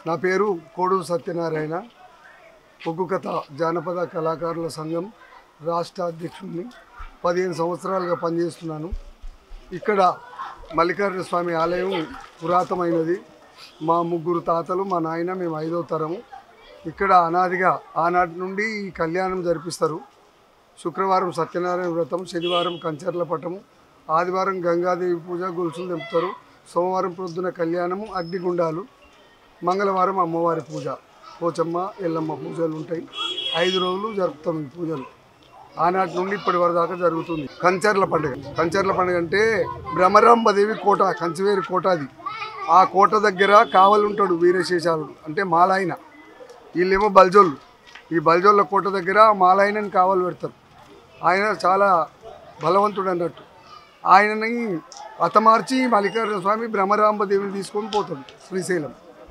నా పేరు కోడు సత్యనారాయణ ఒగ్గు కథ జానపద కళాకారుల సంఘం రాష్ట్ర అధ్యక్షుడిని పదిహేను సంవత్సరాలుగా పనిచేస్తున్నాను ఇక్కడ మల్లికార్జున స్వామి ఆలయం పురాతనమైనది మా ముగ్గురు తాతలు మా నాయన మేము ఐదో తరము ఇక్కడ అనాదిగా ఆనాటి నుండి ఈ కళ్యాణం జరిపిస్తారు శుక్రవారం సత్యనారాయణ వ్రతం శనివారం కంచర్ల పట్టము ఆదివారం గంగాదేవి పూజ గొలుసులు తెంపుతారు సోమవారం ప్రొద్దున కళ్యాణము అగ్నిగుండాలు మంగళవారం అమ్మవారి పూజ పోచమ్మ ఎల్లమ్మ పూజలు ఉంటాయి ఐదు రోజులు జరుపుతాం ఈ పూజలు ఆనాటి నుండి ఇప్పటి వరకు దాకా జరుగుతుంది కంచర్ల పండుగ కంచర్ల పండుగ అంటే భ్రమరాంబదేవి కోట కంచివేరి కోట అది ఆ కోట దగ్గర కావలుంటాడు వీరశేషాలుడు అంటే మాలాయన వీళ్ళేమో బల్జోళ్ళు ఈ బల్జోళ్ళ కోట దగ్గర మాలాయనని కావలు పెడతారు ఆయన చాలా బలవంతుడు అన్నట్టు ఆయనని హతమార్చి మల్లికార్జున స్వామి భ్రమరాంబదేవిని తీసుకొని పోతాడు శ్రీశైలం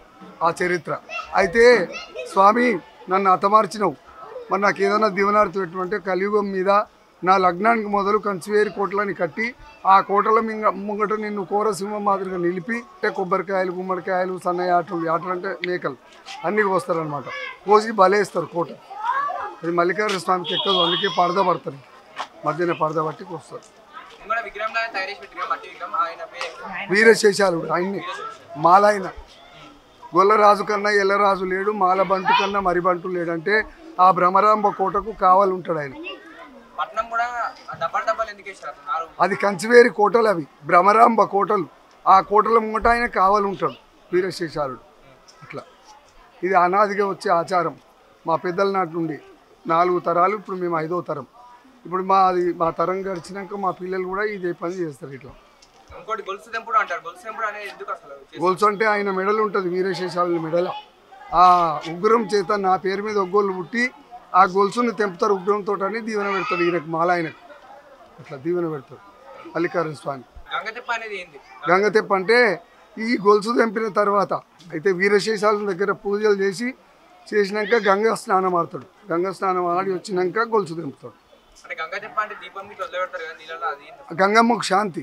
ఆ చరిత్ర అయితే స్వామి నన్ను హతమార్చినవు మరి నాకు ఏదైనా దీవనార్థం పెట్టమంటే కలియుగం మీద నా లగ్నానికి మొదలు కంచివేరి కోటలని కట్టి ఆ కోటల మింగ ముంగట నిన్ను కోరసింహం మాదిరిగా నిలిపి అంటే కొబ్బరికాయలు గుమ్మడికాయలు సన్నయ్య ఆటలు ఆటలు అంటే మేకలు అన్నీ కోస్తారనమాట కోసి బలేస్తారు కోట అది మల్లికార్జున స్వామికి ఎక్కదు అందుకే పరద పడతారు మధ్యన పరద పట్టి కోస్తారు ముంగడ విగ్రహం లాగా తయారు చేసి పెట్టిన మట్టి విగ్రహం ఆయన పేరు వీరశేషాలుడు ఆయన్ని మాలాయన గొల్లరాజు కన్నా ఎల్లరాజు లేడు మాలబంటు కన్నా మరిబంటు లేడంటే ఆ భ్రమరాంబ కోటకు కావాలి ఉంటాడు ఆయన పట్నం కూడా ఆ డబ్బాలు డబ్బాలు ఎందుకు వేసారు నాలుగు అది కంచివేరి కోటలు అవి భ్రమరాంబ కోటలు ఆ కోటల ముంగట ఆయన కావాలి ఉంటాడు వీరశేషాలుడు అట్లా ఇది అనాదిగా వచ్చే ఆచారం మా పెద్దల నాటి నుండి నాలుగు తరాలు ఇప్పుడు మేము ఐదో తరం ఇప్పుడు మా అది మా తరం గడిచినాక మా పిల్లలు కూడా ఇదే పని చేస్తారు ఇట్లా ఇంకోటి గొలుసు తెంపుడు అంటారు గొలుసు తెంపుడు అనేది ఎందుకు అసలు చేస్తారు? గొలుసు అంటే ఆయన మెడలు ఉంటుంది వీరశేషాల మెడల ఆ ఉగ్రం చేత నా పేరు మీద ఒగ్గోళ్ళు పుట్టి ఆ గొలుసుని తెంపుతారు ఉగ్రంతో అని దీవెన పెడతాడు ఈయనకు మాల ఆయనకు అట్లా దీవెన పెడతాడు మల్లికార్జున స్వామి గంగతిప్ప అనేది ఏంది గంగతెప్ప అంటే ఈ గొలుసు తెంపిన తర్వాత అయితే వీరశేషాల దగ్గర పూజలు చేసి చేసినాక గంగా స్నానం ఆడతాడు గంగా స్నానం ఆడి వచ్చినాక గొలుసు తెంపుతాడు అంటే గంగతిప్ప అంటే దీపం మీద వదిలిపెడతారు కదా నీళ్ళలో అది ఏంది? గంగమ్మకు శాంతి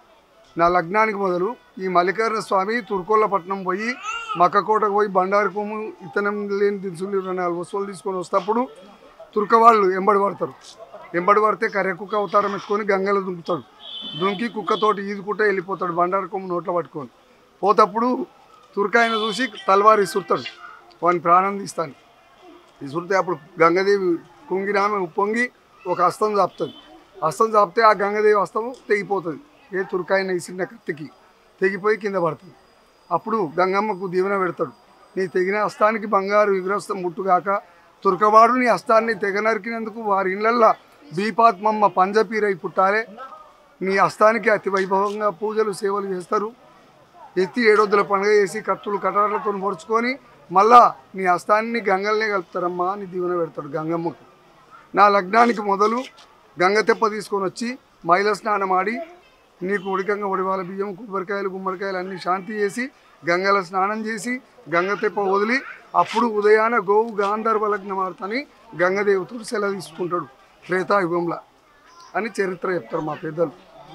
నా లగ్నానికి మొదలు ఈ మల్లికార్జున స్వామి తుర్కోళ్ళపట్నం పోయి మక్కకోటకు పోయి బండారు కొమ్ము ఇతనం లేని దినుసులు ఇరవై నాలుగు వస్తువులు తీసుకొని వస్తప్పుడు తుర్క వాళ్ళు ఎంబడి పడతారు ఎంబడి పడితే కర్రె కుక్క అవతారం పెట్టుకొని గంగలో దుంకుతాడు దుంకి కుక్కతోటి ఈదుకుంటే వెళ్ళిపోతాడు బండారు కొమ్ము నోట్లో పట్టుకొని పోతప్పుడు తుర్క ఆయన చూసి తలవారు ఇసురుతాడు వాని ప్రాణం తీస్తాను ఇసురితే అప్పుడు గంగదేవి కుంగినామె ఉప్పొంగి ఒక హస్తం చాపుతుంది హస్తం చాపితే ఆ గంగదేవి హస్తము తెగిపోతుంది ఏ తురకాయన ఇసిన కత్తికి తెగిపోయి కింద పడుతుంది అప్పుడు గంగమ్మకు దీవెన పెడతాడు నీ తెగిన హస్తానికి బంగారు విగ్రహస్థం ముట్టుగాక తురకవాడు నీ హస్తాన్ని తెగ నరికినందుకు వారి ఇళ్లల్లో బీపాత్మమ్మ పంజపీరై పుట్టాలే నీ హస్తానికి అతి వైభవంగా పూజలు సేవలు చేస్తారు ఎత్తి ఏడొద్దుల పండుగ చేసి కత్తులు కటార్లతో పొడుచుకొని మళ్ళా నీ హస్తాన్ని గంగల్నే కలుపుతారమ్మా అని దీవెన పెడతాడు గంగమ్మకు నా లగ్నానికి మొదలు గంగ తెప్ప తీసుకొని వచ్చి మైల స్నానం ఆడి నీకు ఉడికంగా ఉడివాల బియ్యం కొబ్బరికాయలు గుమ్మడికాయలు అన్ని శాంతి చేసి గంగల స్నానం చేసి గంగ తెప్ప వదిలి అప్పుడు ఉదయాన గోవు గాంధర్వ లగ్నం ఆడుతని గంగదేవతుడు సెలవు తీసుకుంటాడు త్రేతాయుగంలో అని చరిత్ర చెప్తారు మా పెద్దలు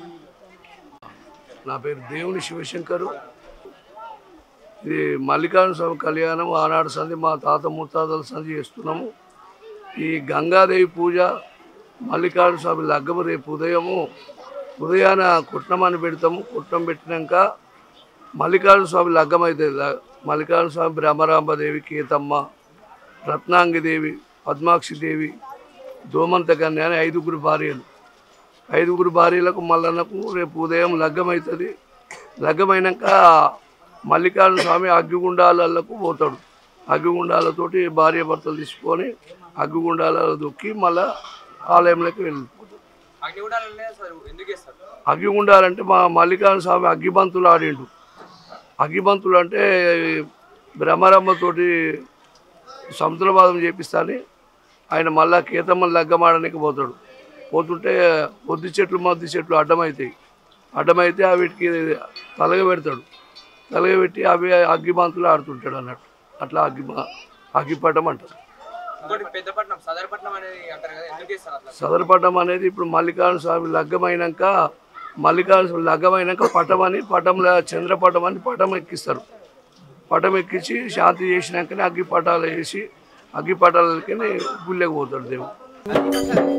నా పేరు దేవుని శివశంకరు ఇది మల్లికార్జున స్వామి కళ్యాణం ఆనాడు సంధి మా తాత ముత్తాతల సంధి చేస్తున్నాము ఈ గంగాదేవి పూజ మల్లికార్జున స్వామి లగ్గము రేపు ఉదయము ఉదయాన కుట్నమని పెడతాము కుట్నం పెట్టినాక మల్లికార్జున స్వామి లగ్గం అవుతుంది ల- మల్లికార్జున స్వామి బ్రహ్మరాంబదేవి కేతమ్మ రత్నాంగిదేవి పద్మాక్షిదేవి దోమంత కన్య అని ఐదుగురు భార్యలు ఐదుగురు భార్యలకు మల్లన్నకు రేపు ఉదయం లగ్గం అవుతుంది లగ్గమైనాక మల్లికార్జున స్వామి అగ్గిగుండాలకు పోతాడు అగ్గిగుండాలతోటి భార్య భర్తలు తీసుకొని అగ్గిగుండాలలో దొక్కి మళ్ళా ఆలయంలోకి వెళ్ళిపోతాడు అగ్నిగుండాలనే అసలు ఎందుకు వేస్తారు అగ్గిగుండాలంటే మా మల్లికార్జున స్వామి అగ్గిబంతులు ఆడిండు అగ్గిబంతులు అంటే బ్రహ్మరమ్మతోటి సముద్రవాదం చేపిస్తాని ఆయన మళ్ళా కేతమ్మని లగ్గమాడడానికి పోతాడు పోతుంటే పొద్దు చెట్లు మద్ది చెట్లు అడ్డమవుతాయి అడ్డమైతే ఆ వీటికి తలగ పెడతాడు తలగ పెట్టి అవి అగ్గిబంతులు ఆడుతుంటాడు అన్నట్టు అట్లా అగ్గి అగ్గిపటం అంటారు ఇంకోటి పెద్దపట్నం సదరపట్నం అనేది అంటారు కదా ఎందుకు వేస్తారు అట్లా సదరపటం అనేది ఇప్పుడు మల్లికార్జున స్వామి లగ్గమైనాక మల్లికార్జున స్వామి లగ్గమైనాక పటం అని పటంలో చంద్రపటం అని పటం ఎక్కిస్తారు పటం ఎక్కించి శాంతి చేసినాకనే అగ్గి పటాలు వేసి అగ్గి పటాలకి గుళ్ళకి పోతాడు దేవుడు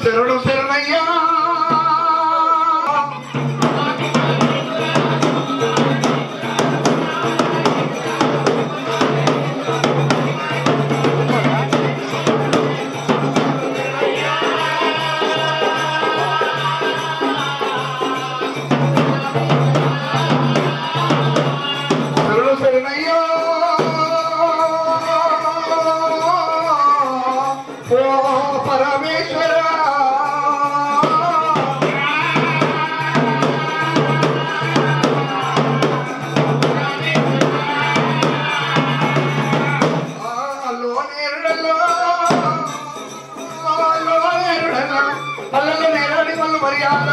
శరణు శరణయ్యా శరణు శరణయ్యా ఓ పరమేశ్వర పల్లెల్లో నేరాడి వాళ్ళు మర్యాద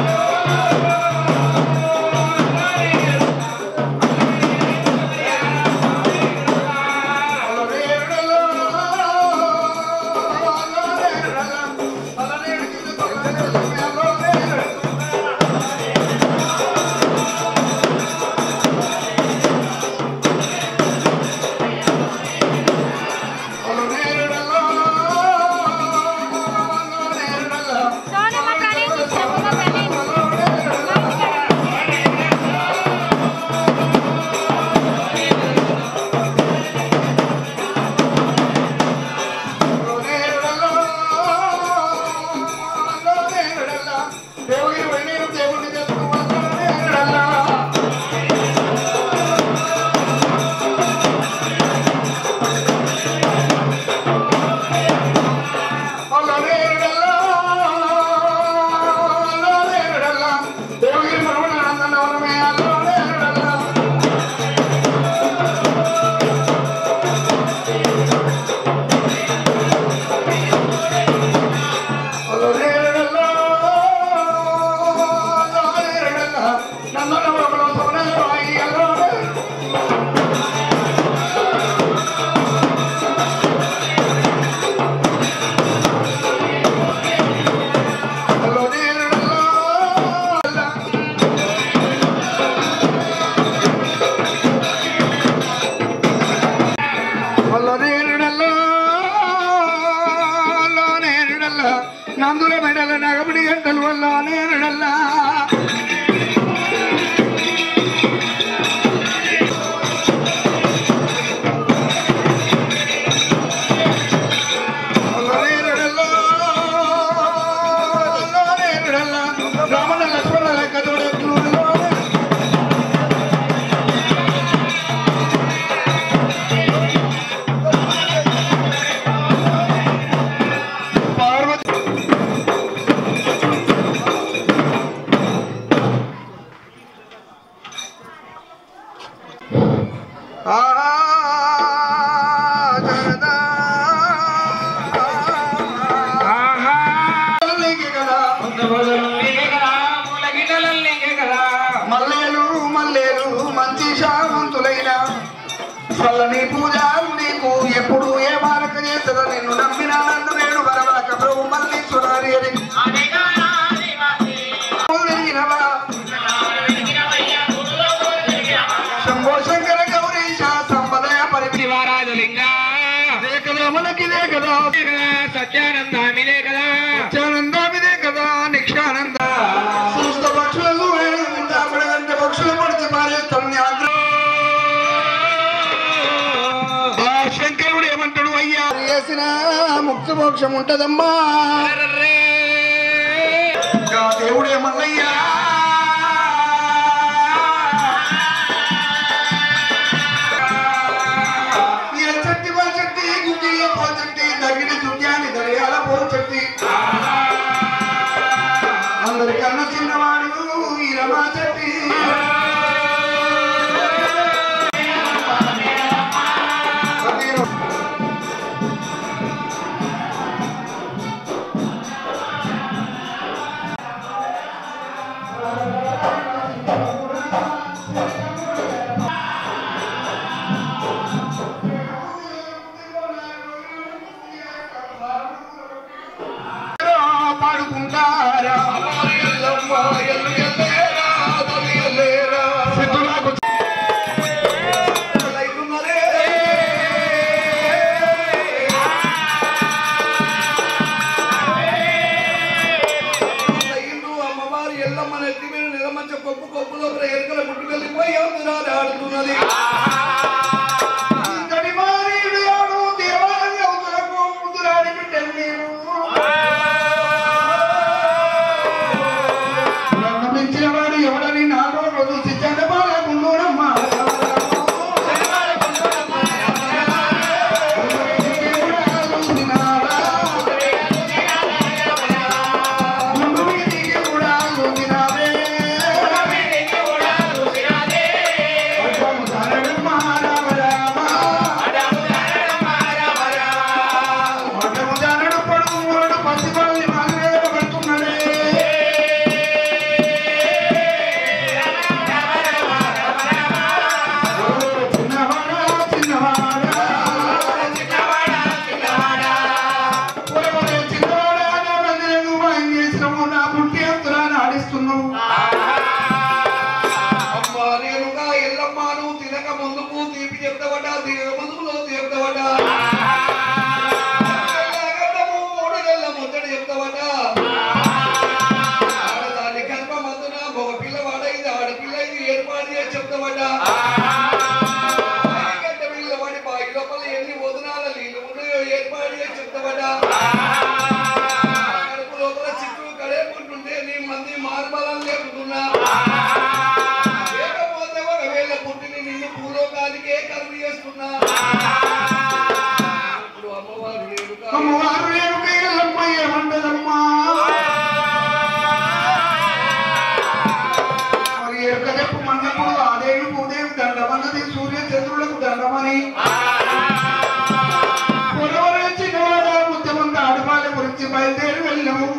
సోనమ్మ ప్రణీత్ చెప్పమ్మ ప్రణీత్ దేవుడి వెళ్ళి దేవుడిని తెలుసుకోవాలన్నా నందుల మెడల నగబడి గంటలు వల్ల నేరుడల్లా రామణ లక్ష్మణ లెక్క చూడెట్లు పార్వతి ఆ జగదా ఆహా కదా మల్లెలు మల్లెలు మంచి శామంతులైన చల్లని పూజారు నీకు ఎప్పుడు ఏ బాలక చేస్తుందో నిన్ను నమ్మిన నన్ను నేను వరవరక ప్రభు మల్లీశ్వరారి అని వెలిగినవా? శంభో శంకర గౌరీశ సంపదయ పరివారాజలింగ మనకి కదా సత్యానందామిదే కదా సత్యానందామిదే కదా నిక్షానంద సమస్త పక్షులకు అప్పుడంటే పక్షులు పడితే మారేస్తాను ఆ శంకరుడు ఏమంటాడు అయ్యా చేసిన ముక్తి మోక్షం ఉంటదమ్మా ఇంకా దేవుడు ఏమన్నయ్యా ఈ చెట్టి వాళ్ళ చెట్టి గుడ్డిలో పోచట్టి తగిన దుర్యాన్ని దర్యాల పోచట్టి అందరికన్నా చిన్నవాడు ఈ రమా చెట్టి పాడుకుంటారా ఎల్లమ్మ, ఎల్లు ఎల్లేరా, తల్లి ఎల్లేరా. సిద్ధులకు లైకున్నరే. ముచ్చటాడుతున్నది ఇంతటి మానవుడు ఎవడు దేవాలయములకు ముద్దులాడి బిడ్డలు నేను. నన్ను పెంచిన వాడు ఎవడని నాలో రోజు సిద్ధంగా గుండూరమ్మా ఆడిస్తున్నావు అమ్మా నేనుగా ఎల్లమ్మా నువ్వు తినక ముందుకు తీపి చెప్తావట తినక ముందుకు చెప్తావట ఎల్లగడ్డము మూడు నెలల ముచ్చట చెప్తావట ఆడదాని గర్భమందున మగ పిల్లవాడ ఇది ఆడపిల్ల ఇది ఏర్పాటు చేసి చెప్తావట గడ్డ పిల్లవాడి బాయి లోపల ఎన్ని వదనాల నీళ్ళు ఉన్నాయో ఏర్పాటు చేసి చెప్తావట కడుపు లోపల చిట్టు కడేపుంటుంటే నీ మంది మార్బలం లేపుతున్నా లేకపోతే ఒకవేళ పుట్టిన నిన్ను భూలోకానికే కలుగు చేస్తున్నా ఇప్పుడు అమ్మవారు రేణుక అమ్మవారు రేణుక ఎల్లమ్మ ఏమంటదమ్మా మరి ఎరుక చెప్పు మన్నప్పుడు ఆదేవి భూదేవి దండమన్నది సూర్య చంద్రులకు దండమని పొలవరు చిన్నవాడ ముద్దమంత ఆడవాళ్ళ గురించి బయలుదేరి వెళ్ళాము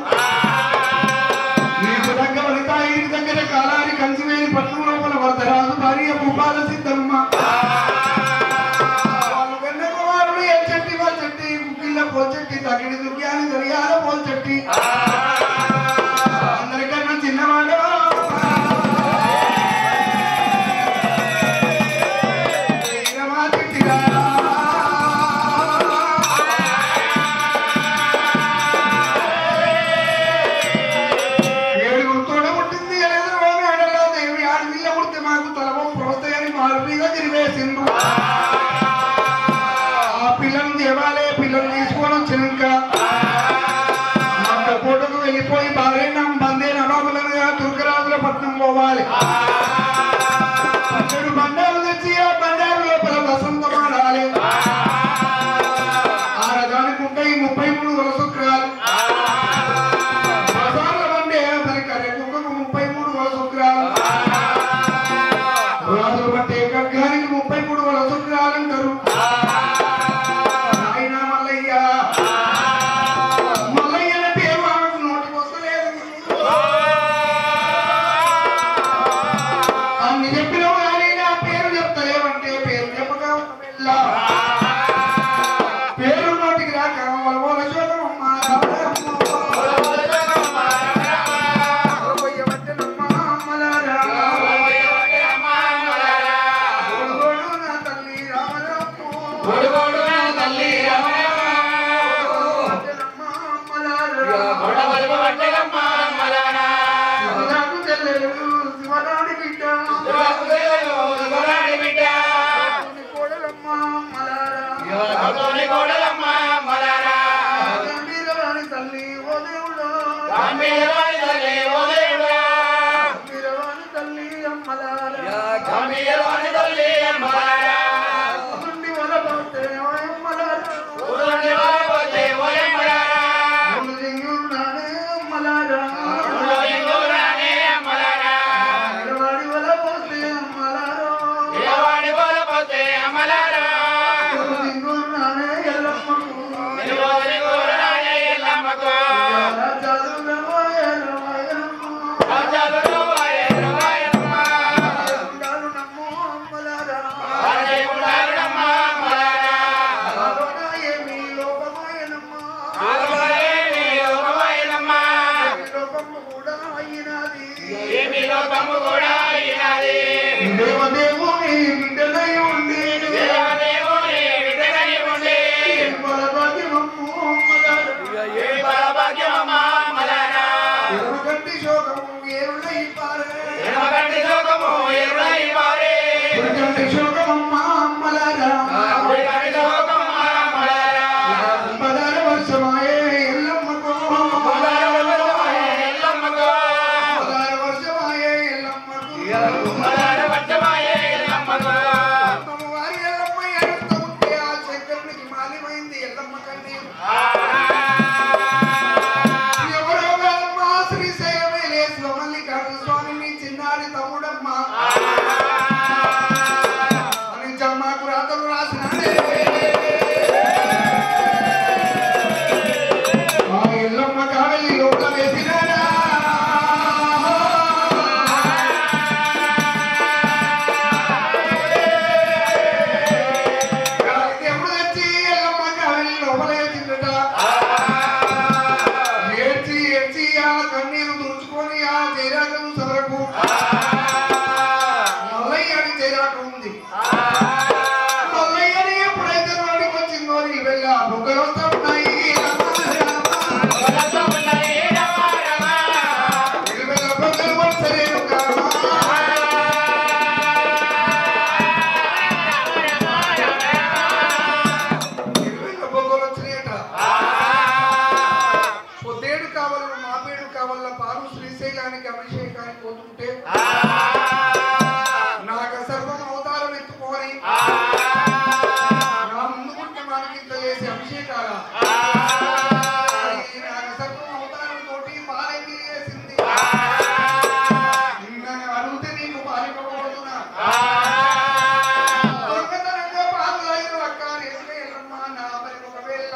నీకు దగ్గర వనిత ఇంటి దగ్గర కాలాన్ని కంచివేలి పట్నం లోపల వరదరాజు భార్య భూపాల సిద్ధమ్మ వాళ్ళు కన్న కుమారుడు ఏ చెట్టి వాళ్ళ చెట్టి ముగ్గిళ్ళ పోచెట్టి తగిడి దుర్గాని దరియాల పోల్చెట్టి అందరికన్నా చిన్నవాడు వీరమా చెట్టిరా. ఏడుగురు తోడ పుట్టింది ఎదురు మేడలో దేవి ఆడపిల్ల పుడితే మాకు తలవంపులు వస్తాయని మారు మీద తిరిగేసిండ్రు ఆ పిల్లను దేవాలయ పిల్లలు తీసుకొని వచ్చినాక మా పూటకు వెళ్ళిపోయి బాలేనాం బందే నవాబులనుగా దుర్గరాజుల పట్నం పోవాలి పన్నెండు బండారు తెచ్చి ఆ బండారు లోపల వసంతం ఆడాలి ఆడదానికి ఉంటాయి ముప్పై మూడు వలసక్రాలు బజార్ల బండి మరి కరెక్ట్ ముప్పై మూడు వలసక్రాలు రాజులు బట్టే ఖడ్గానికి ముప్పై మూడు వలసక్రాలు అంటారు నాయన మల్లయ్య మల్లయ్య అనే పేరు ఆమెకు నోటికి వస్తలేదు అన్ని చెప్పినావు కానీ నా పేరు చెప్తలేవంటే పేరు చెప్పగా వెళ్ళా పేరు నోటికి రాక వలవల చూడమ్మ నా తల్లి రామరాము శివరాకు చెల్లెలు శివరాణి బిడ్డ శివుని కోడలమ్మ మలారా గంభీరవాణి తల్లి ఓ దేవుడా గంభీరవాణి తల్లి అమ్మలారా నుండి వలపోతే ఓ అమ్మలారా రెండు దింగులు నానే అమ్మలారా నిలబడి వలపోతే అమ్మలారా రెండు దింగులు నానే ఎల్లమ్మకు చదువు నమ్ము అమ్మలారా ఏమి లోపమాయనమ్మా లోపము కూడా అయినది దేవదేవుని బిడ్డలై ఉండి బలభాగ్యమమ్ము అమ్మలారా ఎరుగంటి శోకము ఏరులై పారే ఎరుగంటి కావల్ల మాపేడు కావల్ల పాలు శ్రీశైలానికి అభిషేకానికి పోతుంటే నాగ సర్వం అవతారం ఎత్తుకొని నా ముందుకుంటే మనకి ఇంత చేసి అభిషేకాల ఈ నాగ సర్వం అవతారం తోటి పాలెంగి చేసింది నన్ను అడిగితే నీకు పాలిపోబోతున్నా దొంగతనంగా పాలు తాగిన అక్క రేసుగా ఎల్లమ్మ నా మరి ఒకవేళ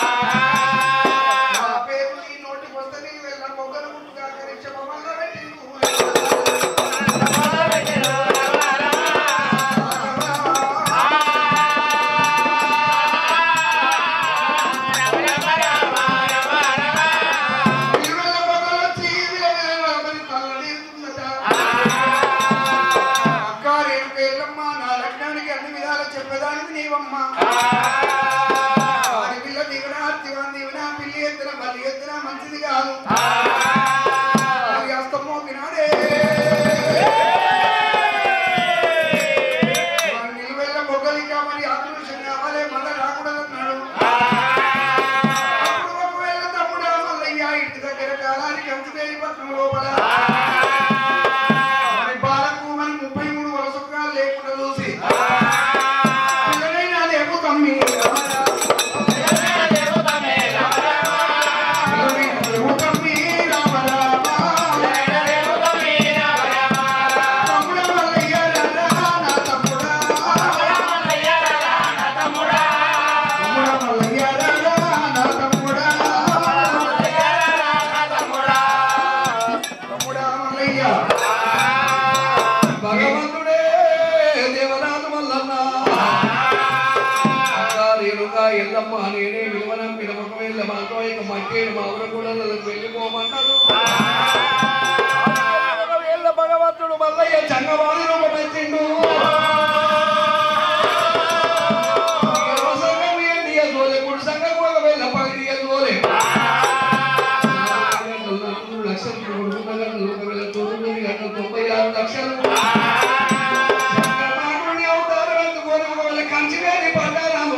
నా పేరు నీ నోటికి వస్తే నీ వెళ్ళ మొగ్గలు ముట్టుగా కరిచ మమ్మల్ని పెట్టి విలువల మొగ్గలు వచ్చి విలువల మరి తల్లడిల్లుతుందట. అక్క రేణుక ఎల్లమ్మ నా లగ్నానికి అన్ని విధాలు చెప్పేదానికి నీవమ్మ వాడి పిల్ల దిగునా దివన దిగునా పిల్లి ఎత్తున మళ్ళీ ఎత్తున మంచిది కాదు మరి అస్తం మోపినాడే వాడి నిలువెల్ల మొగ్గలిక మరి ఆదృశ్యం కావాలి మళ్ళీ రాకూడదన్నాడు అప్పుడు ఒకవేళ తమ్ముడు మల్లయ్య ఇంటి దగ్గర కాలానికి కంచుకేరి పట్టణం లోపల మరి బాలకు మరి ముప్పై మూడు వలసకాలు లేకుండా చూసి పిల్లలైనా లేవు తమ్మి పిల్లలైనా లేవు తమ్మి రామ రామ. తమ్ముడా మల్లయ్య రారా నా తమ్ముడా. తమ్ముడా మల్లయ్య రారా నా తమ్ముడా. తమ్ముడా మల్లయ్య భగవంతుడే దేవరాజు మల్లన్న రేణుగా ఎల్లమ్మ నేనే విలువనం పిలవక వెళ్ళ మాతో ఇక మట్టేడు మా ఊరు కూడా వెళ్ళిపోమన్నాడు ఒకవేళ భగవంతుడు మల్లయ్య చంగవాణి రూపమెత్తిండు ఇరవై సంఘం ఏంటి ఎదువలే కుడి సంఘం ఒకవేళ పగిడి ఎదువలే లక్షలు కొడుకున్న గంటలు ఒకవేళ తొమ్మిది గంటలు తొంభై ఆరు లక్షలు చంద్రబాబుని అవతారం ఎత్తుకొని ఒకవేళ కంచివేరి పడ్డారాము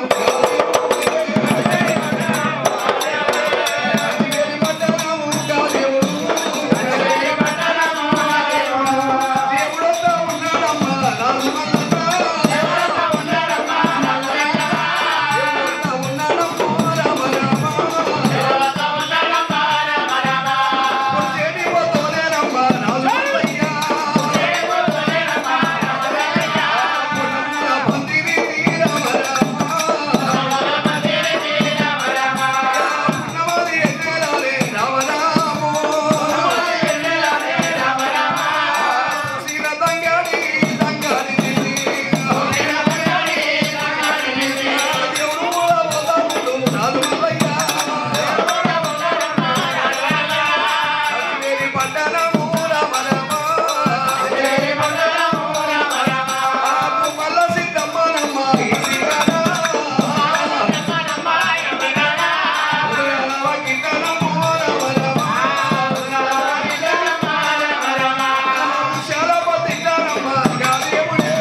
కంచివేరి పడ్డారాము కాదేవుడు దేవుడంతా ఉన్నాడమ్మా నాలుగు మల్లన్నా. దేవుడంతా ఉన్నాడమ్మా రామ రామ పొట్టేటి పోతోలేరమ్మ నాలుగు మల్లయ్య. పొన్నమ్మ పందిరి రామ రామ. పున్నమది ఎన్నెలాలే రామ రామో. శీల తంగాడి తంగాడి దేవుడు కూడా పోతాడు నాలుగు మల్లయ్య. కాశ్మీరి పట్టణము రామ రామ. ఆకు మల్ల సిద్ధమ్మనమ్మ ఇంటిగాన. ఉదయాల కిట్టనము రామ రామ. శాలపతి గానమ్మ గాదేవుడే.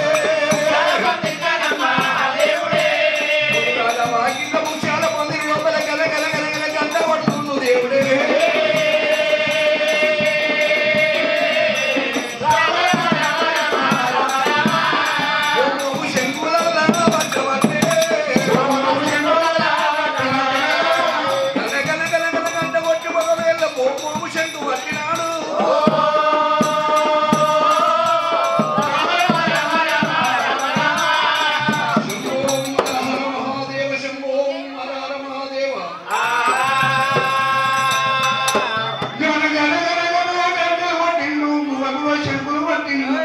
ఉదయాల వాకిట్లము శాలపతి లోపల గల గల గల గల గంట పడుతుండు దేవుడే ఓము శంకులల్లా పట్టవట్టే. గల గల గల గల గంట కొట్టి ఒకవేళ ఓము శంకు పట్టినాడు శంభోం హర హర మహాదేవ శంభోం హర హర మహాదేవ గన గన గన గన గంటలు కొట్టిండు, గువ్వగువ్వ శంకులు కొట్టిండు.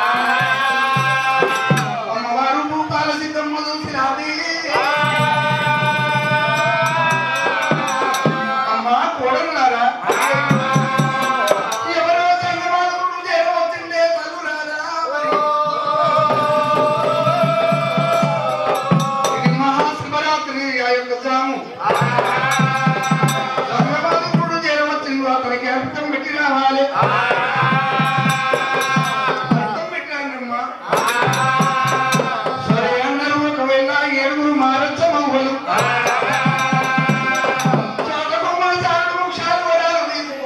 అమ్మవారు భూపాల సిద్ధమ్మ చూసినాది. అమ్మా, కోడలులారా, ఎవరో చంద్రబాబు చేరవచ్చిండే తల్లులారా. ఇది మహాశివరాత్రి ఆ యొక్క జాము చంద్రబాబు చేరవచ్చిండు అతనికి అర్థం పెట్టి రావాలి అర్థం పెట్టానమ్మా సరే అన్నారు ఒకవేళ ఏడుగురు మారచ్చ మవ్వలు చాటబొమ్మ చాటు వృక్షాలు వరాలు తీసి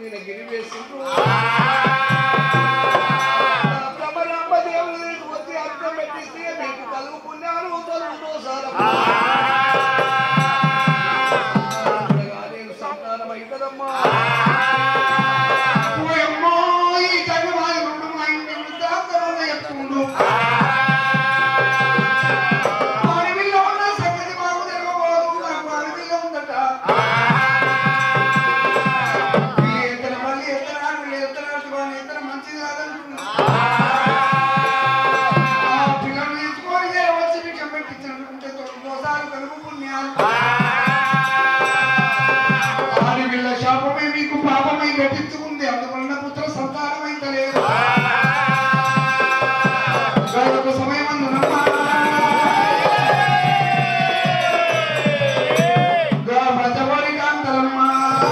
మీద గిరి వేసిండ్రు బ్రహ్మరాంబ దేవుడి దగ్గరికి వచ్చి అర్థం పెట్టిస్తే మీకు కలుగు పుణ్యాలు తొలగుతోసారం నేను సంతానం అవుతుందమ్మా ఓయమ్మో, ఈ జగమాయుడు మా ఇంటి వృద్ధాప్యంలో చెప్తుండు. అడవిలో ఉన్న సంగతి మాకు తెలియబోదు, నాకు అడవిలో ఉందట. ఈ ఇతర మళ్ళీ ఇతర ఆడపిల్ల, ఇతర ఆడపిల్ల, ఇతర మంచిది కాదంటున్నా. ఆ పిల్లలు తీసుకొని ఏ వచ్చి భిక్షం పెట్టించినట్టుంటే తొమ్మిదోసారి కలుగు పుణ్యాలు ఆడపిల్ల శాపమై మీకు పాపమై గట్టించుకుంది అందువలన పుత్ర సంతానం అయితే లేదు ఒక సమయం అందునమ్మా వ్రతవరి కాంతలమ్మా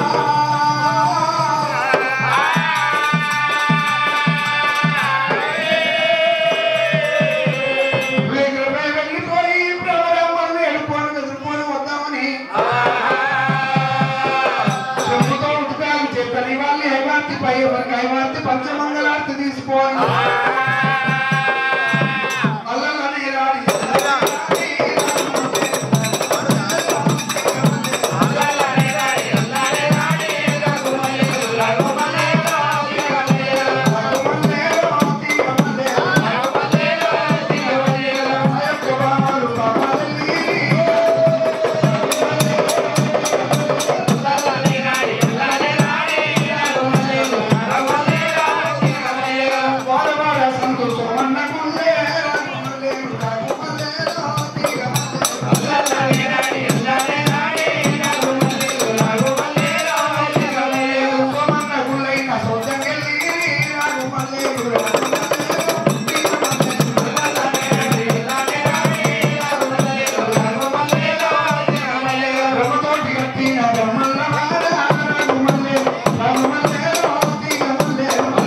వేగరపై వెళ్ళిపోయి ప్రవరమ్మను వెళ్ళిపోను ఎదుర్కొని వద్దామని చెప్పుతో ఉతకాలు చెప్పని వాళ్ళు హైవార్తి పై ఎవరికి హైవార్తి పంచమంగళార్తి తీసుకోవాలి అల్లలని రాడి వాడవాడ సంతోషమన్న గుల్లే రాగుమల్లే రాగుమల్లే రాతిగమల్లే సోమన్న గుల్లైన సోజంగెల్లి రాగుమల్లే రమతోటి కట్టిన బ్రహ్మల్ల రాగుమల్లే రాగుమల్లే రాతిగమల్లే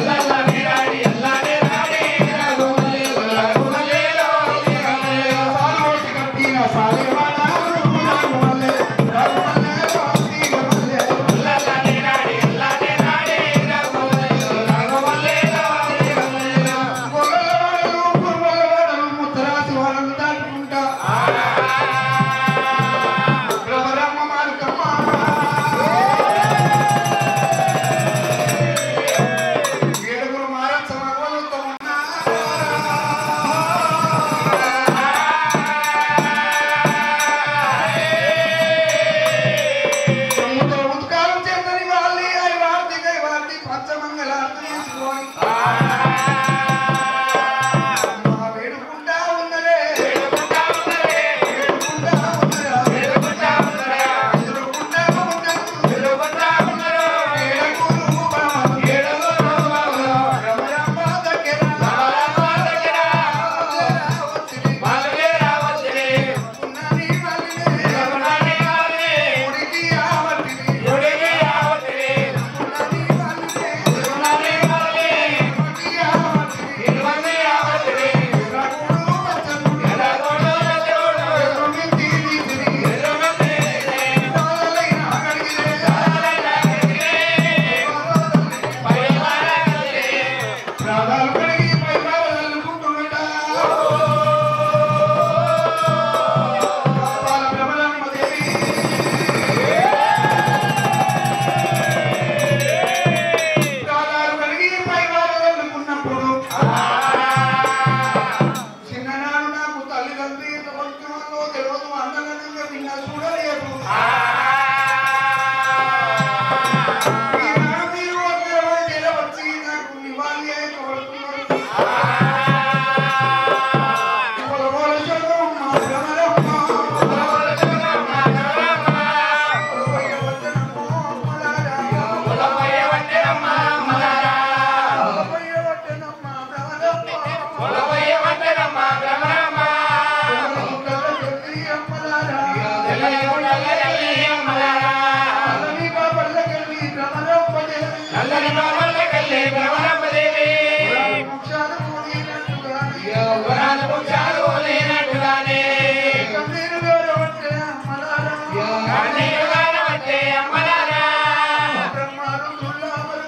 సాలోటి కట్టిన సాలేవాడ రాగుమల్లే రాగుమల్లే రాతిగమల్లే గొల్లవాడలు గుర్రవాడలు ముత్తరాసి వాళ్ళని దాటుకుంటా బ్రహ్మరమ్మ మార్గమ్మ ఏడుగురు మారచ్చ మగవలతో ఉన్నా సముద్ర ఉత్కారం చేతని వాళ్ళి అవి వార్తి గై వార్తి పంచమంగళార్తి తీసుకొని అమ్మ వేడుకుంటా ఉన్నదే వేడుకుంటా ఉన్నదే వేడుకుంటా ఉన్నదే ఎదురుకుంటా ఉన్నరు ఏడుగురు బామలు ఏడుగురు బామలు రమరమ్మ దగ్గర రమరమ్మ దగ్గర వచ్చిరి ఉన్నది మల్లినే ఉన్నది మల్లినే ఉడికి ఆవటిని ఉడికి ఆవటిని ఉన్నది మల్లినే ఉన్నది మల్లినే ఉడికి ఆవటిని ఉన్నది ఆవటిని ఎర్రగోడు పచ్చగుడు ఎర్రగోడు పచ్చగుడు ఎర్రమింది నీతిని ఎర్రమింది నీతిని నాలైన అగడిగిరే నాలైన అగడిగిరే ప్రాణాలు కడిగి పై పాలనుకుంటున్నట కాపాల బ్రహ్మరమ్మ దేవి ప్రాణాలు కడిగి పై పాలనుకున్నప్పుడు చిన్ననాడు నాకు తల్లిదండ్రి ఎంత కొంచెమో తెలియదు అన్నలనంగా విన్నా చూడలేదు ఈనాడు మీరు అందరూ ఇలా వచ్చి నాకు నివాళి అయి కోరుతున్నారు కొలగోల శోకం మా భ్రమరమ్మ. కొలగోల శోకం మా భ్రమరమ్మ. కొలవయ్య వద్దనమ్మో అమ్మలారా. కొలవయ్య వద్దనమ్మ భ్రమరమ్మ. కొలగుండల తల్లి అమ్మలారా. నల్లని బాబర్ల కల్లి భ్రమరమ్మ దేవి. మోక్షాలు పోయినట్టుగానే. కన్నీరు గారవట్టే అమ్మలారా. బ్రహ్మారు దుర్లాభలు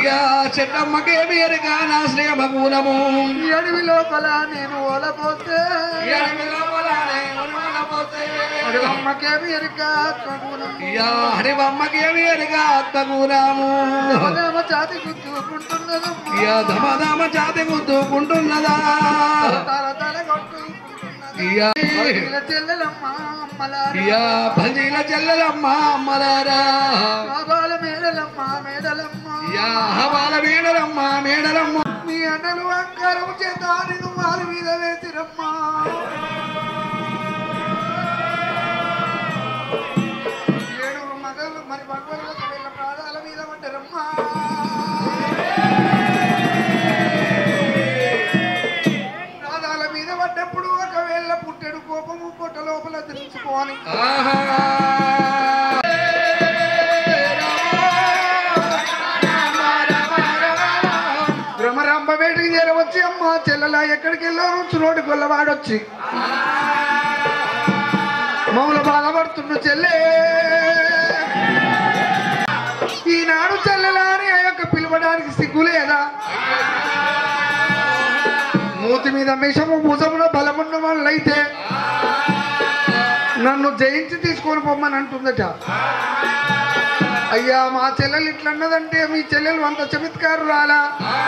అయ్యా చెట్టమ్మకేమి ఎరుక నా శ్రేమ గుణము ఈ అడవి లోపల నేను ఓలపోతే ఎడమి లోపలనే ఉరుమలపోతే. అడవమ్మకేమి ఎరుక ఆత్మగుణం అయ్యా హరివమ్మకేమి ఎరుక ఆత్మగుణము ప్రేమ జాతి గుర్తుకుంటున్నదమ్మా అయ్యా ధమధమ జాతి గుద్దుకుంటున్నదా తల తల కొట్టుకుంటున్నది అయ్యా ఇలా చెల్లెలమ్మ అమ్మలారా అయ్యా భజీల చెల్లెలమ్మ అమ్మలారా బాబాల మేడలమ్మ మేడలమ్మ అయ్యా హవాల మేడలమ్మ మేడలమ్మ మీ అన్నలు అంకారం చేత నేను వారి మీద వేసిరమ్మా ఏడుగురు మగలు మరి భగవతులకు వీళ్ళ ప్రాణాల మీద పడ్డారమ్మా ప్రాణాల మీద పడ్డప్పుడు ఒకవేళ పుట్టెడు కోపము పొట్ట లోపల తెలుసుకోవాలి ఆహా భ్రమరాంబ వేటికి చేరవచ్చి అమ్మ చెల్లెలా ఎక్కడికి వెళ్ళాను చురోడి గొల్లవాడొచ్చి మమ్మల్ని బాధపడుతున్న చెల్లె ఈనాడు చెల్లెలా అని ఆ యొక్క పిలవడానికి సిగ్గు లేదా మూతి మీద మిషము భుజమున బలమున్న వాళ్ళైతే నన్ను జయించి తీసుకొని పొమ్మని అంటుందట అయ్యా మా చెల్లెలు ఇట్లా అన్నదంటే మీ చెల్లెలు అంత చమత్కారు రాలా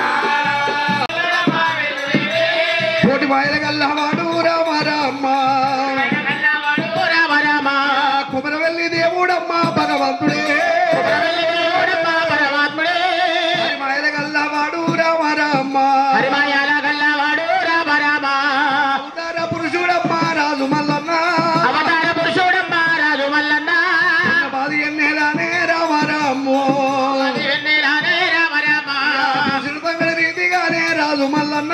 కోటి మాయల గల్లవాడు రామ రామ కుమరవల్లి దేవుడమ్మ భగవంతుడే హరి మాయల గల్లవాడు రామ రామ అవతార పురుషుడమ్మ రాజు మల్లన్న బాది ఎన్నేలానే రామ రామో పురుషుడు తంగడి రీతిగానే రాజు మల్లన్న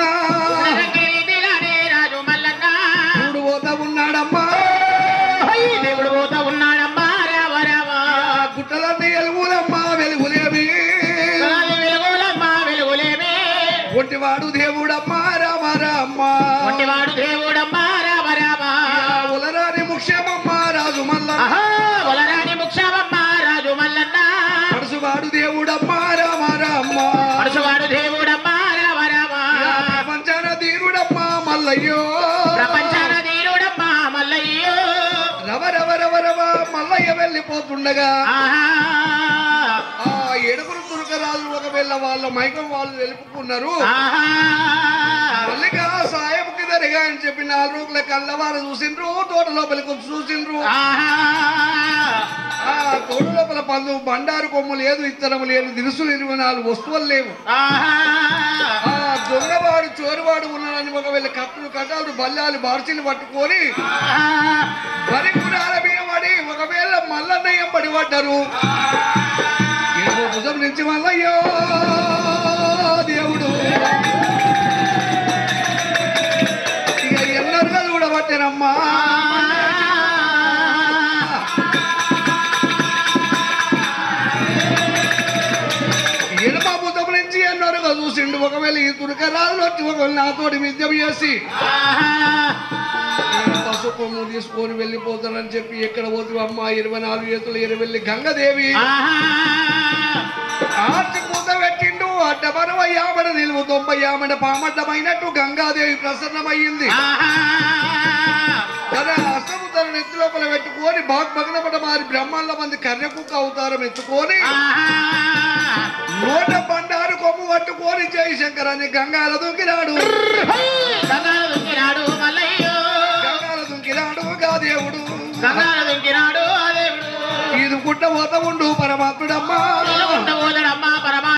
చూడు పోతా ఉన్నాడమ్మా దేవుడు పోతా ఉన్నాడమ్మా రామ రామ గుట్టలన్నీ ఎలుగులమ్మా వెలుగులేవి వెలుగులమ్మా వెలుగులేమే ఒంటివాడు దేవుడమ్మా రామ రామ వంటివాడు దేవుడమ్మా రామ రామ ఉలరాని ముఖ్యమమ్మ రాజు మల్లన్న ఆహా వలరాని ముక్షావమ్మ రాజు మల్లన్న పడుసువాడు దేవుడమ్మా రామ రామ పడుసువాడు దేవుడమ్మా రామ రామ ప్రపంచాన తీరుడమ్మా మల్లయ్యో ప్రపంచాన ధీరుడమ్మా మల్లయ్యో రవ రవ రవ రవ మల్లయ్య వెళ్ళిపోతుండగా ఆహా ఆ ఏడుగురు దుర్గరాజు ఒకవేళ వాళ్ళ మైకం వాళ్ళు వెలుపుకున్నారు ఆహా మల్లిక సాయముకి దరిగా అని చెప్పి నాలుగు రోజుల కళ్ళవారు చూసిండ్రు తోట లోపలికి వచ్చి చూసిండ్రు ఆహా ఆ తోట లోపల పళ్ళు బండారు కొమ్ము లేదు ఇత్తరము లేదు దినుసులు ఇరవై నాలుగు వస్తువులు లేవు ఆహా ఆ దొంగవాడు చోరువాడు ఉన్నాడని ఒకవేళ కప్పులు కట్టాలు బల్లాలు బార్చీలు పట్టుకొని మరి కురాల మీద పడి ఒకవేళ మల్లన్నయ్యం పడి పడ్డారు ఏమో భుజం నుంచి మల్లయ్యో దేవుడు ఇక ఎన్నరుగా చూడబట్టానమ్మా ఎడమ భుజం నుంచి ఎన్నరుగా చూసిండు ఒకవేళ ఈ తురకరాజులు వచ్చి ఒకవేళ నాతోటి విద్య చేసి పసుపు తీసుకొని వెళ్ళిపోతానని చెప్పి ఎక్కడ పోతు అమ్మ ఇరవై నాలుగు చేతులు ఇరవెళ్ళి గంగదేవి ఆర్చి పూత పెట్టిండు అడ్డమరవ యామడ నిలువు తొంభై యామడ పామడ్డమైనట్టు గంగాదేవి ప్రసన్నమయ్యింది తన అసము తన నెత్తి లోపల పెట్టుకొని బాగ్ భగ్నపడ మారి బ్రహ్మాండ మంది కర్రెకుక్క అవతారం ఎత్తుకొని నోట బండారు కొమ్ము పట్టుకొని జయశంకర్ అని గంగాల దుంకినాడు గంగాల దుంకినాడు మల్లయ్యో గంగాల దుంకినాడు గా దేవుడు గంగాల దుంకినాడు ఆ దేవుడు ఇది గుట్ట పోత ఉండు పరమాత్ముడమ్మా ఉండబోదడమ్మా పరమా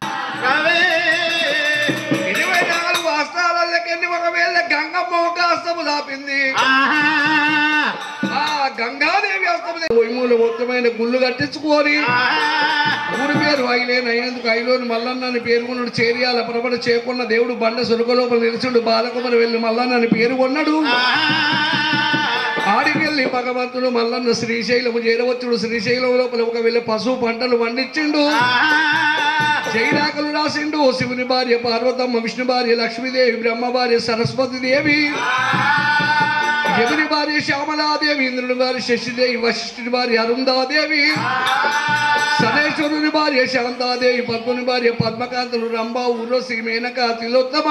ఇరవై నాలుగు అస్తాలకెళ్ళి ఒకవేళ గంగమ్మ ఒక అస్తము దాపింది ఆహా ఆ గంగాదేవి అస్తము ఒయ్మూల మొత్తమైన గుళ్ళు కట్టించుకొని ఊరి పేరు ఐలేని అయినందుకు ఐలోని మల్లన్నని పేర్కొన్నాడు చేరియాల ప్రబల చేయకున్న దేవుడు బండ సురుక లోపల నిలిచిండు బాలకుమరి వెళ్ళి మల్లన్నని పేరు కొన్నాడు ఆడికెళ్ళి భగవంతుడు మల్లన్న శ్రీశైలము చేరవచ్చుడు శ్రీశైలం లోపల ఒక వెళ్ళి పశువు పంటలు పండించిండు జైరాకలు రాసిండు శివుని భార్య పార్వతమ్మ విష్ణు భార్య లక్ష్మీదేవి బ్రహ్మ భార్య సరస్వతి దేవి యముని భార్య శ్యామలాదేవి ఇంద్రుని వారి శశిదేవి వశిష్ఠుని వారి అరుందాదేవి సనేశ్వరుని భార్య శాంతాదేవి పద్ముని భార్య పద్మకాంతులు రంభ ఊర్వశి మేనక తిలోత్తమ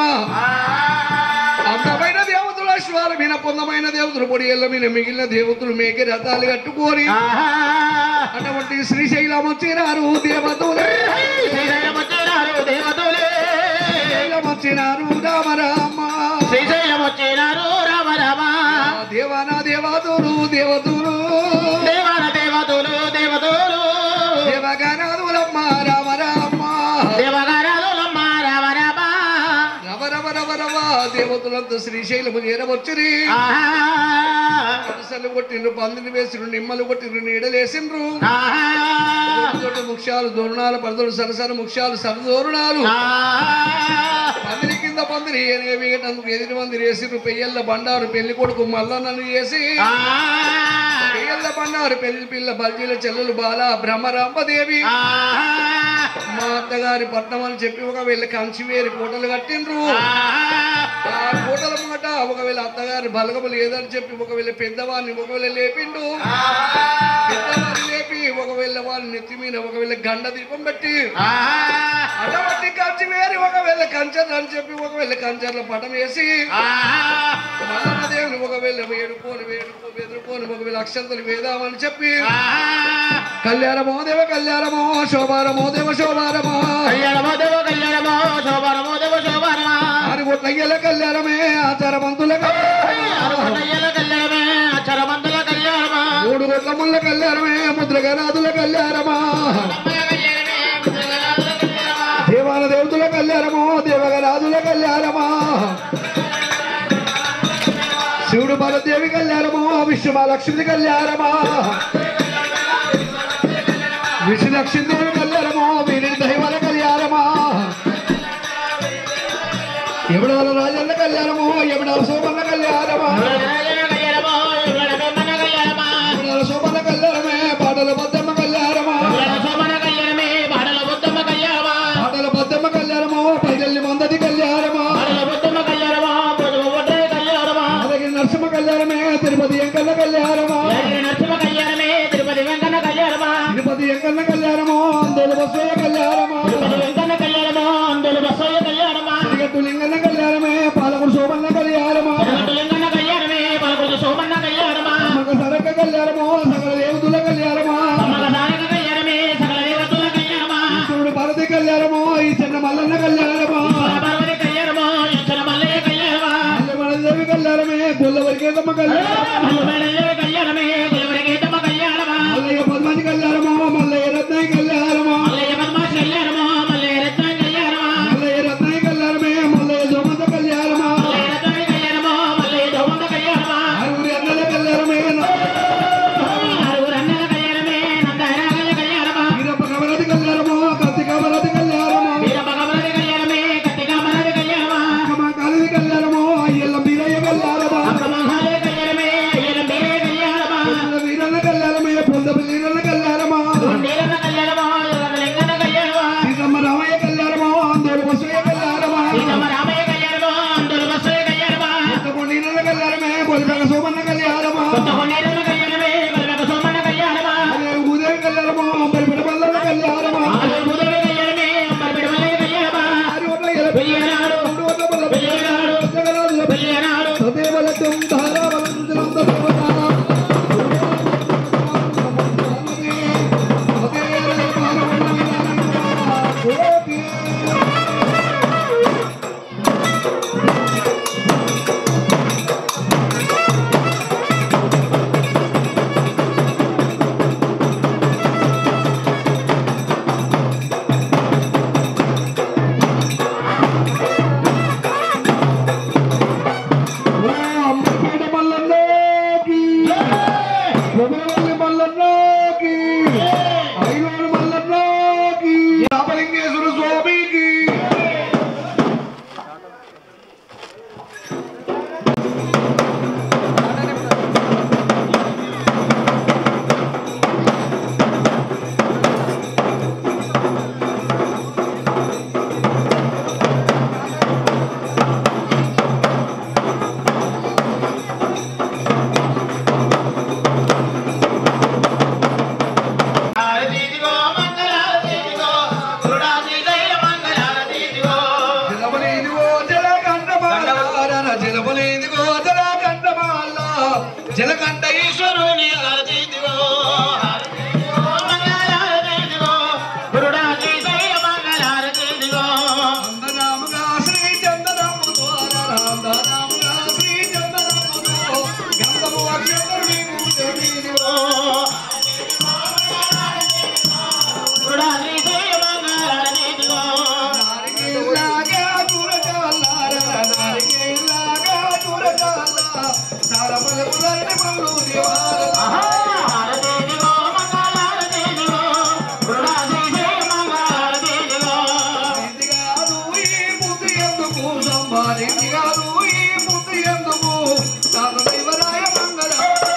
అందమైన దేవతలు అశ్వారమైన పొందమైన దేవతలు పొడి ఎల్లమైన మిగిలిన దేవతలు మేకే రథాలు కట్టుకొని అటువంటి శ్రీశైలం వచ్చినారు దేవతలు శ్రీశైలం వచ్చినారు దేవతలే శ్రీశైలం వచ్చినారు రామ రామ శ్రీశైలం వచ్చినారు రామ రామ దేవాన దేవతలు దేవతలు దేవాన దేవతలు దేవతలు దేవగనాదులమ్మ రామ రామ దేవగారాలమ్మ రామ రామ రవ రవ రవ రవ దేవతలంతా శ్రీశైలము చేరవచ్చుని ఆహా కలసలు కొట్టిండ్రు పందిని వేసిండ్రు నిమ్మలు కొట్టిండ్రు నీడలేసిండ్రు ఆహా దొడ్డు ముఖ్యాలు దోరణాలు పడదలు సరసన ముఖ్యాలు సరదోరణాలు పందిరి కింద పందిరి ఏనుగ వేయటందుకు ఎదిరి మందిరి వేసిండ్రు పెయ్యల్ల బండారు పెళ్లి కొడుకు మల్లన్నను చేసి పెయ్యల్ల బండారు పెళ్లి పిల్ల బల్జీల చెల్లెలు బాల బ్రహ్మరాంబదేవి మా అత్తగారి పట్నం అని చెప్పి ఒకవేళ కంచివేరి కోటలు కట్టిండ్రు ఆ కోటల మాట ఒకవేళ అత్తగారి బలగము లేదని చెప్పి ఒకవేళ పెద్దవాడిని ఒకవేళ లేపిండు పెద్దవాడిని లేపి ఒకవేళ వాళ్ళ నెత్తి మీద ఒకవేళ గండ దీపం పెట్టి అటువంటి కంచి వేరి ఒకవేళ కంచర్ అని చెప్పి ఒకవేళ కంచర్ల పటం వేసి మల్లన్న దేవుని ఒకవేళ వేడుకోని వేడుకో ఎదుర్కొని ఒకవేళ అక్షంతలు వేదామని చెప్పి కళ్యాణమో దేవ కళ్యాణమో శోభారమో దేవ శోభారమో కళ్యాణమో దేవ కళ్యాణమో శోభనమో దేవ శోభనమా ఆరు కోట్ల కళ్యాణమే ఆచారవంతుల అరవయ్యల కళ్యాణమే అక్షరమంతుల కళ్యాణమా మూడు కోట్ల ముళ్ళ కళ్యాణమే ముద్రగనాథుల కళ్యాణమా దేవాల దేవతల కళ్యాణమో దేవగరాజుల కళ్యాణమా శివుడు బలదేవి కళ్యాణమో విష్ణుమాలక్ష్మి కళ్యాణమా విష్ణులక్ష్మీదేవి కళ్యాణమో వీరి దైవాల కళ్యాణమా ఎవడాల రాజన్న కళ్యాణమో ఎవడాల సోమన్న కళ్యాణమా కళ్యాణమో ఇవ్వడమేమన్న కళ్యాణమా ఎవడాల సోమన్న కళ్యాణమే పాటల బద్దమ్మ కళ్యాణమా సోమన కళ్యాణమే బాడల బుద్ధమ్మ కళ్యాణమా పాటల బద్దమ్మ కళ్యాణమో పైదల్లి మందది కళ్యాణమా బాడల బుద్ధమ్మ కళ్యాణమా పొదుగు బొడ్డే కళ్యాణమా అలాగే నరసింహ కళ్యాణమే తిరుపతి ఎంకన్న కళ్యాణమా ఏగిరి నరసింహ కళ్యాణమే తిరుపతి వెంకన్న కళ్యాణమా తిరుపతి ఎంకన్న కళ్యాణమో అందోలు బసయ్య కళ్యాణమా తిరుపతి వెంకన్న కళ్యాణమా అందులో బసయ్య కళ్యాణమా తిరుగట్టు లింగన్న కళ్యాణమే పాలకుడు శోభన్న కళ్యాణమా తిరుపతి వెంకన్న కళ్యాణమే పలకొండ సోమన్న కళ్యాణమా మగ సరక కళ్యాణమో సకల దేవతుల కళ్యాణమా అమ్మల సాయక కళ్యాణమే సకల దేవతల కళ్యాణమా శివుడు భారతి కళ్యాణమో ఈ చిన్న మల్లన్న కళ్యాణమా పార్వతి కళ్యాణమో యక్షణ మల్లయ్య కళ్యాణమా దేవి కళ్యాణమే గొల్లవరికేతమ్మ కళ్యాణమా మల్లయ్య కళ్యాణమే దేవరి గీతమ్మ కళ్యాణమా మల్లయ్య పద్మాది కళ్యాణమో మల్లయ్య రత్నయ్య కళ్యాణమా మల్లయ్య పద్మాష్ కళ్యాణమా మల్లయ్య రత్న కళ్యాణమా మల్లయ్య రత్నయ్య కళ్యాణమే మల్లయ్య సోమంత కళ్యాణమా మల్లయ్య రత్న కళ్యాణమా మల్లయ్య దోమంత కళ్యాణమా ఆరుగురి అన్నల కళ్యాణమే ఆరుగురు అన్నల కళ్యాణమే నందహరాగల కళ్యాణమా వీరప్ప కమలది కళ్యాణమో కత్తి కమలది కళ్యాణమో వీర భగవతి కళ్యాణమే కత్తిగా మనది కళ్యాణమా అక్కమ కాలిది కళ్యాణమో అయ్యల్ల బీరయ్య కళ్యాణమా అక్రమంహాలే కళ్యాణమే అయ్యల మీరే కళ్యాణమా వీరన్న కళ్యాణమే పొంద వీరన్న కళ్యాణమా నీలన్న కళ్యాణమా ఎర్రన లింగన కళ్యాణమా సీతమ్మ రామయ్య కళ్యాణమో అందోడు బసయ్య కళ్యాణమా సీతమ్మ రామయ్య కళ్యాణమా అందుల బసయ్య కళ్యాణమా నీళ్ళ కళ్యాణమే బొలిపెగ సోమన్న కళ్యాణమా కొత్త కొన్నేరుల కళ్యాణమే బలగ సోమన్న కళ్యాణమా అదే ఉదయం కళ్యాణమో బలిపెడ బల్లల కళ్యాణమా ఆరు భూదేవి కళ్యాణమే అంబర్పిడ మల్లయ్య కళ్యాణమా ఆరు వందల ఎనభై వెయ్యనాడు రెండు వందల బల్ల వెయ్యనాడు జగన్నాథుల వెయ్యనాడు సదేవలత్వం ధారావలంతులంత దేవతారా అమ్మపేట మల్లన్నకి కొమరవల్లి మల్లన్నకి ఐలోని మల్లన్నకి రామలింగేశ్వర స్వామికి జలకంఠ ఈశ్వరుని ఆరాధించుకో అందరాముగా శ్రీ చందనము ద్వారా అందరాముగా శ్రీ చందనముతో గంధము అక్షతరు నీకు తెలియదువో. నారికేలాగా దురజాలారా, నారికేలాగా దురజాలా, సారపలపులన్నీ మల్లు దివాలా. ఇంటిగాదు ఈ బుద్ధి ఎందుకు సంపాదింటిగాదు ఈ బుద్ధి ఎందుకు తాత దైవరాయ మంగళ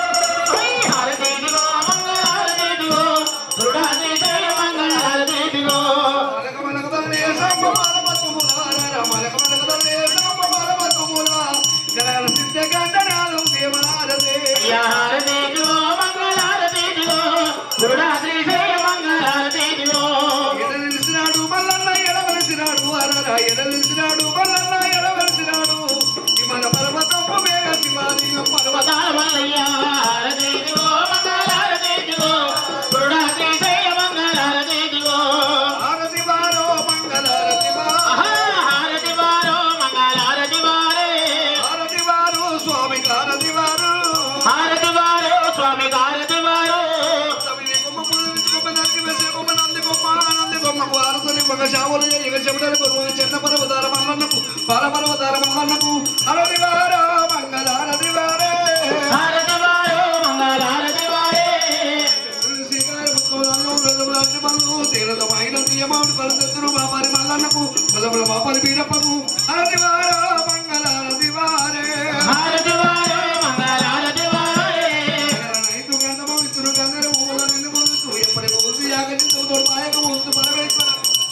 మలక మలకదల్లే సంప మలమతుములారా, మలక మలకదల్లే సంప మలమతుములా, గణాల సిద్ధ గండనాదం దేవనారదే. ఎడ నిలిచినాడు మల్లన్న ఎడవలసినాడు అరరా ఎడ నిలిచినాడు మల్లన్న ఎడవలసినాడు ఈ మన పర్వతము మేఘ శివాలింగం పర్వత ఆరతి వారో మంగళారతి వారో ఆరతి వారు స్వామి కారతి వారు స్వామి గారతి వారు తమిళ కొమ్మ పులిచి కొమ్మ నంది వేసే కొమ్మ నంది కొమ్మ ఆనంది కొమ్మకు ఆరుతుని ఒక శావులు ఇక చెమటలు కొరువు చిన్న పర్వతాల మల్లన్నకు పాల పర్వతాల మల్లన్నకు అరతి వారో మంగళారతి వారే హారతి వారు మంగళారతి వారే శ్రీకారి ముక్కలంలో ప్రజలు అన్ని మల్లు తీరదమైన నియమాలు పరిస్థితులు మాపారి మల్లన్నకు బలముల మాపారి బీరప్పకు అరతి వారో మంగళారతి వారే హారతి వారు మంగళారతి వారే నైతు గంధము ఇతురు గంధర ఊల నిన్ను పొందుతూ ఎప్పటి పోతు యాగజితూ తోడు మాయక పోతూ పరమేశ్వర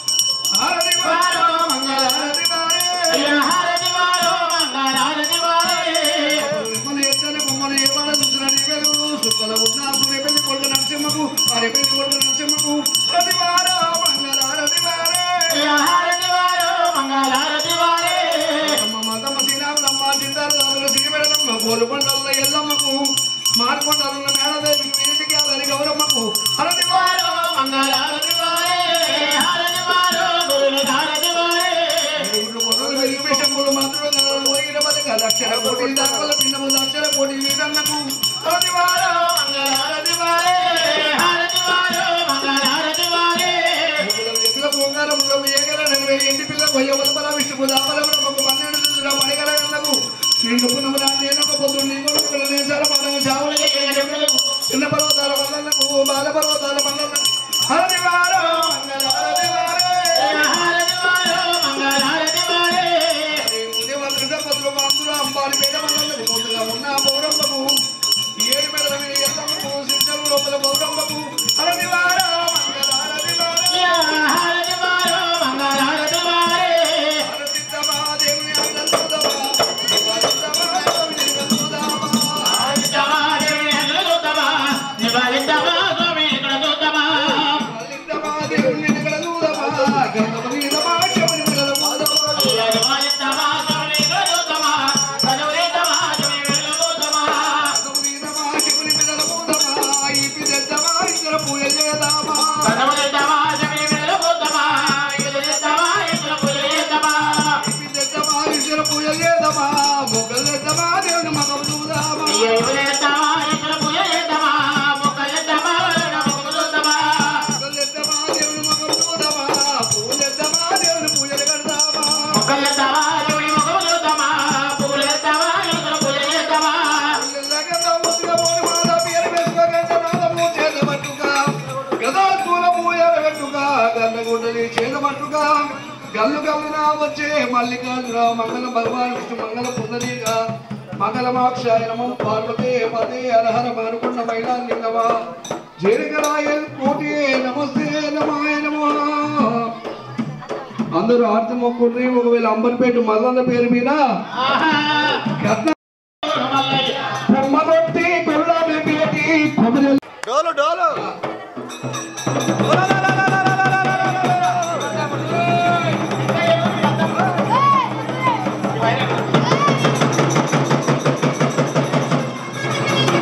హారతి వారో మంగళారతి వారే అయ్యా హారతి వారు మంగళారతి వారే మిమ్మల్ని ఎచ్చని బొమ్మలు ఏమన్నా చూసిన నీ వెలుగు సుక్కల ఉన్న సూర్య పెళ్లి కొడుకు నరసింహకు వారి పెళ్లి కొడుకు నరసింహకు ప్రతి వారో మంగళారతి వారే అయ్యా హారతి వారు మంగళారతి వారే అమ్మ మతమ్మ శ్రీరాములమ్మ చింతారమ్మ శ్రీమెడలమ్మ పోలుకొండల ఎల్లమ్మకు మారుకొండల మేడదేవికి వీటికి అదని గౌరమ్మకు హరతి వారో వారు మంగళారతి వారే హారతి వారు గురుని హారతి వారే ఇప్పుడు మొదలు వెయ్యి విషములు మాత్రుడు గలరు పోయిన బలిక లక్షల కోటి దాఖల పిండము లక్షల కోటి వీరన్నకు హరతి వారో మంగళారతి వారే హారతి వారు మంగళారతి వారే ఎదుల బొంగారములో ఏగల నలభై ఇంటి పిల్ల కొయ్య ఉలపల విష్ణుకు దాపల బ్రహ్మకు పన్నెండు చూసిన పడిగల గంధకు నిండు పునము నేను ఒక పొద్దు నీ కొడుకు నేసాల పడవ చావులు చిన్న పర్వతాల మల్లన్నకు బాల పర్వతాల మల్లన్నకు హరతి వారో మంగళారతి వారే హారతి వారు మంగళారతి వారే ముందే వాళ్ళ దంపతులు మాందులు అంబాలి పేద మల్లన్నకు ముందుగా ఉన్న పౌరమ్మకు ఏడు మెడల మీద ఎల్లమ్మకు సిద్ధం లోపల పౌరమ్మకు హరతి వారో మంగళారతి వారే అయ్యా హారతి వారు మంగళారతి వారే హరతిద్దమా దేవుని అందరుదమా హరతిద్దమా దేవుని అందరుదమా హారతిద్దమా దేవుని ఎక్కడ చూద్దామా నివాళిద్దామా స్వామి ఎక్కడ చూద్దామా హరతిద్దమా దేవుని అందరుదమా గంధమనీదమా శివుని అందరుదమా అయ్యా నివాళిద్దామా స్వామి ఎక్కడ చూద్దామా చదువులేద్దామా స్వామి ఎక్కడ చూద్దామా గంధమనీదమా శివుని అందరుదమా ఈ పిదద్దమా ఇతర పూజ చేద్దామా చదువులేద్దామా స్వామి ఎక్కడ చూద్దామా ఎదురేద్దామా ఎక్కడ పూజ చేద్దామా పిదద్దమా ఇతర పూజ చేద్దామా మొగ్గలేద్దామా దేవుని మగం చూద్దామా అయ్యా ఎదురేద్దామా ఎక్కడ పూజ చేద్దామా మొక్కలేద్దామా మొక్క చూద్దామా మొగ్గలేద్దామా దేవుని మగం చూద్దామా పూజేద్దామా దేవుని పూజలు కడదామా మొక్కలేద్దామా దేవుని మొక్క చూద్దామా పూలేద్దామా ఎక్కడ పూజ చేద్దామా గల్లు గల్లున వచ్చే మల్లికార్జున మంగళ భగవాన్ విష్ణు మంగళ పుందరీగా మంగళమాక్షాయ నమం పార్వతే పదే హరహర మారుకున్న మైలాలింగమా జేరిగరాయ కోటి నమస్తే నమాయ నమో అందరూ ఆర్తి మొక్కుని ఒకవేళ అంబర్పేట మల్లన్న పేరు మీద కట్న బ్రహ్మదొట్టి కొల్లామి పేటి కొబ్బరి డోలు డోలు ఆ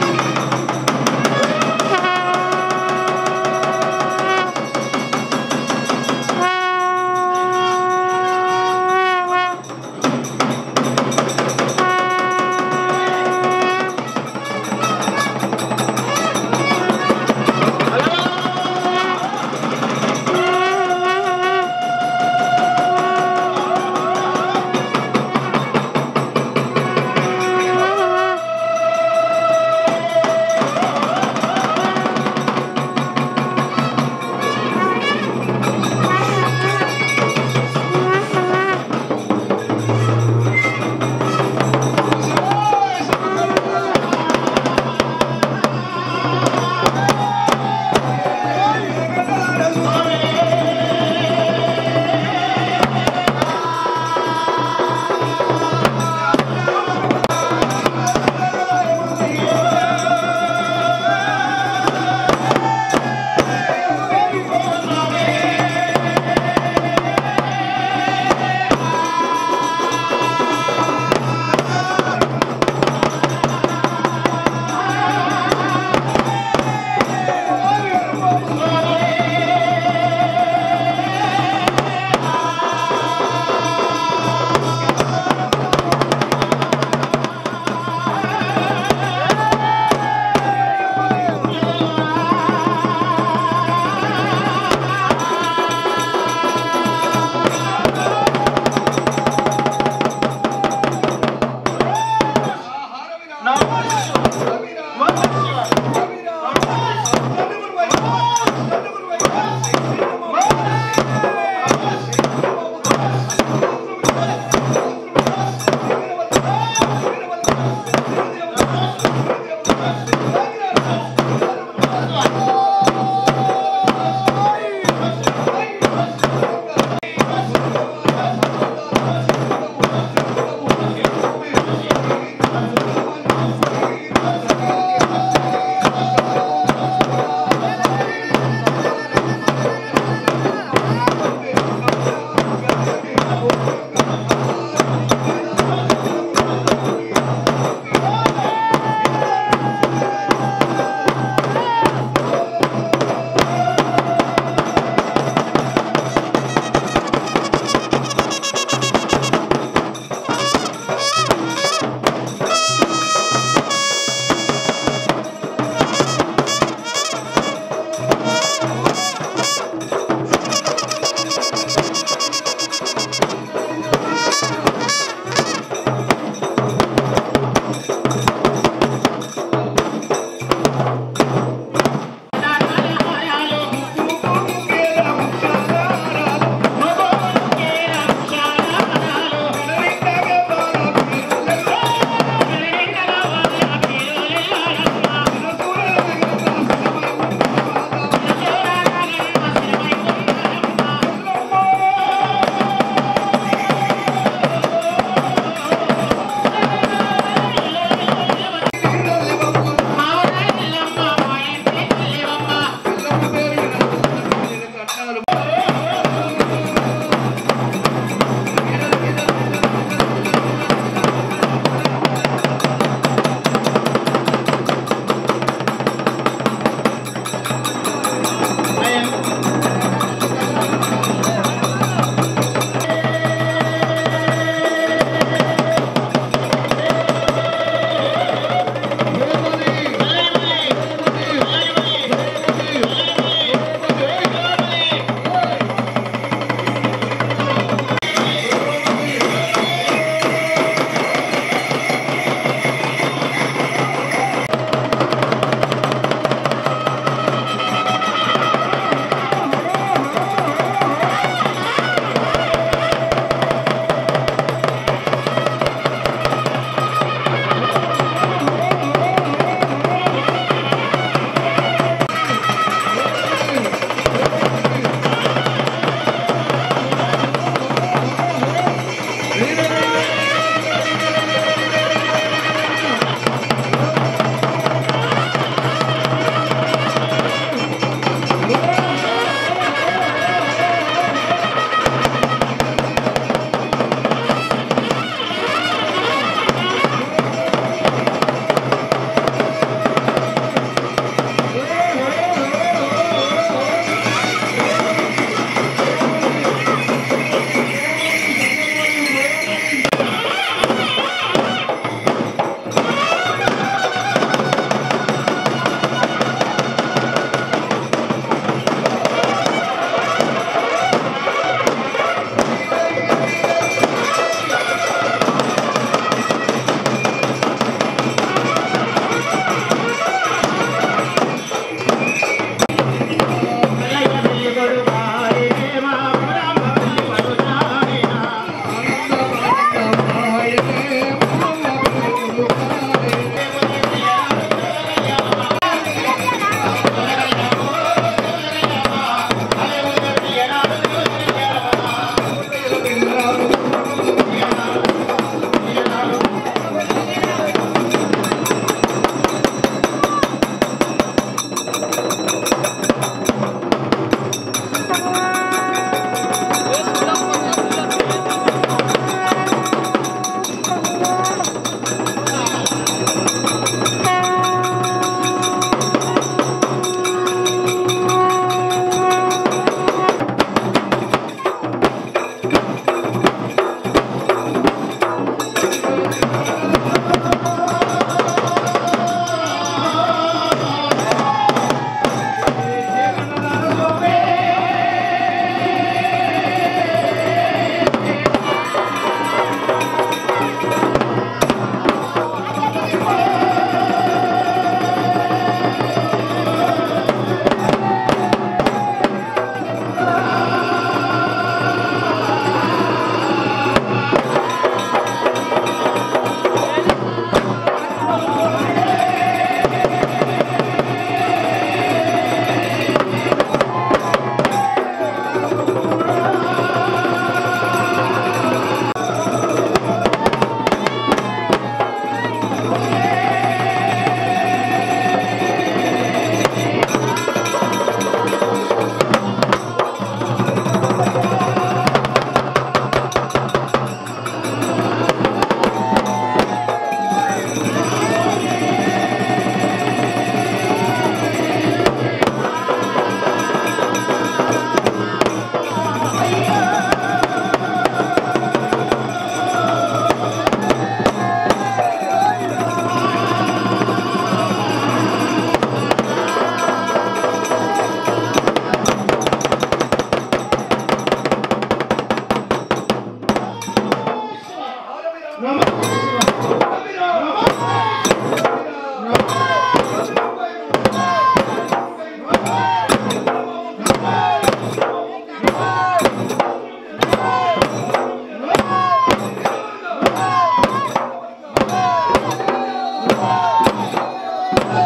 ఆ